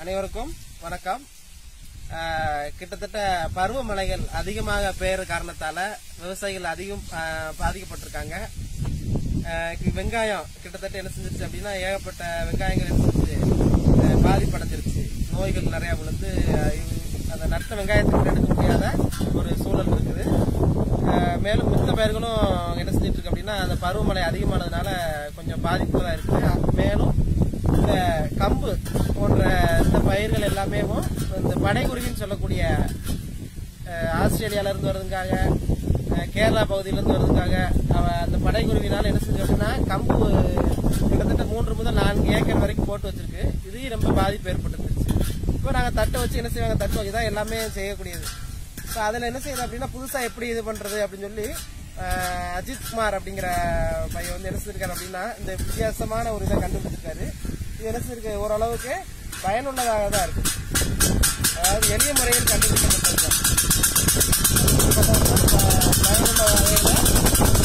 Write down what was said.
அனைவருக்கும் வணக்கம் ஆஹ் கிட்டத்தட்ட பருவமழைகள் அதிகமாக பெய்யற காரணத்தால விவசாயிகள் அதிகம் ஆஹ் பாதிக்கப்பட்டிருக்காங்க ஆஹ் கி- வெங்காயம் கிட்டத்தட்ட என்ன செஞ்சிருச்சு அப்படின்னா ஏகப்பட்ட வெங்காயங்கள் என்ன செஞ்சிருச்சு ஆஹ் பாதிப்படைஞ்சிருச்சு நோய்கள் நிறைய விழுந்து ஆஹ் இவ்- அந்த நட்ட வெங்காயத்துக்கு எடுக்க முடியாத ஒரு சூழல் இருக்குது ஆஹ் மேலும் மித்த பயிர்களும் என்ன செஞ்சிட்டு இருக்கு அப்படின்னா அந்த பருவமழை அதிகமானதுனால கொஞ்சம் பாதிப்பு தான் இருக்கு மேலும் இந்த கம்பு போன்ற இந்த பயிர்கள் எல்லாமே இந்த படைக்குருவின்னு சொல்லக்கூடிய அஹ், ஆஸ்திரேலியால இருந்து வர்றதுக்காக அஹ், கேரளா பகுதியில இருந்து வர்றதுக்காக அவ அந்த படைக்குருவினால என்ன செஞ்சு அப்படின்னா கம்பு கிட்டத்தட்ட மூன்று முதல் நான்கு ஏக்கர் வரைக்கும் போட்டு வச்சிருக்கு இதையும் ரொம்ப பாதிப்பு ஏற்பட்டுருச்சு இப்போ நாங்கள் தட்டை வச்சு என்ன செய்வாங்க தட்டு வச்சு தான் எல்லாமே செய்யக்கூடியது இப்போ அதில் என்ன செய்யுது அப்படின்னா புதுசாக எப்படி இது பண்ணுறது அப்படின்னு சொல்லி அஹ், அஜித் குமார் அப்படிங்கிற பையன் வந்து என்ன செஞ்சிருக்காரு அப்படின்னா இந்த வித்தியாசமான ஒரு இதை கண்டுபிடிச்சிருக்காரு இது என்ன செஞ்சிருக்கு ஓரளவுக்கு பயனுள்ளதாக தான் இருக்கு அதாவது எளிய முறையில் கண்டுபிடிக்கப்பட்டது தான் பயனுள்ள வகையில்